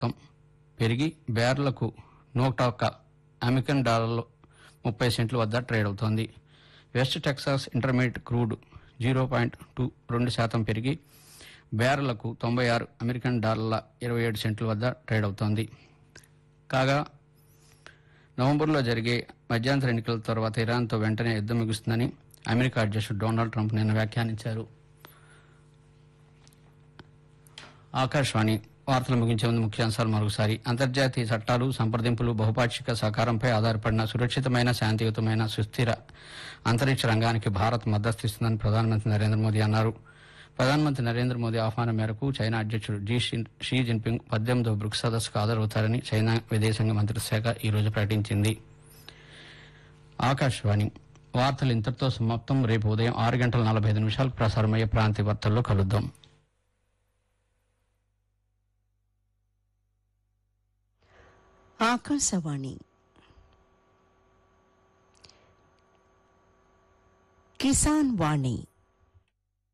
పెరిగి బ్యారెలకు నూట ఒక్క అమెరికన్ డాలర్లు ముప్పై సెంట్ల వద్ద ట్రేడ్ అవుతోంది West Texas Intermediate crude zero point two రెండు శాతం పెరిగి బ్యారెలకు తొంభై ఆరు అమెరికన్ డాలర్ల ఇరవై ఏడు సెంట్ల వద్ద ట్రేడ్ అవుతోంది కాగా నవంబర్లో జరిగే మధ్యాంతర ఎన్నికల తర్వాత ఇరాన్తో వెంటనే యుద్దం ముగుస్తుందని అమెరికా అధ్యక్షుడు డొనాల్డ్ ట్రంప్ నిన్న వ్యాఖ్యానించారు ఆకాశవాణి వార్తలు ముగించే ముందు ముఖ్యాంశాలు మరొకసారి అంతర్జాతీయ చట్టాలు సంప్రదింపులు బహుపాక్షిక సహకారంపై ఆధారపడిన సురక్షితమైన శాంతియుతమైన సుస్థిర అంతరిక్ష రంగానికి భారత్ మద్దతిస్తుందని ప్రధానమంత్రి నరేంద్ర మోదీ అన్నారు ప్రధానమంత్రి నరేంద్ర మోదీ ఆహ్వానం మేరకు చైనా అధ్యక్షుడు జీ షిన్- షీ జిన్పింగ్ పద్దెనిమిదవ బ్రిక్స్ సదస్సుకు హాజరవుతారని చైనా విదేశాంగ మంత్రిత్వ శాఖ ఈ రోజు ప్రకటించింది ఆకాశవాణి వార్తలు ఇంతటితో సమాప్తం రేపు ఉదయం ఆరు గంటల నలభై ఐదు నిమిషాలకు ప్రసారమయ్యే ప్రాంతీయ వార్తల్లో కలుద్దాం ఆకాశవాణి కిసాన్ వాణి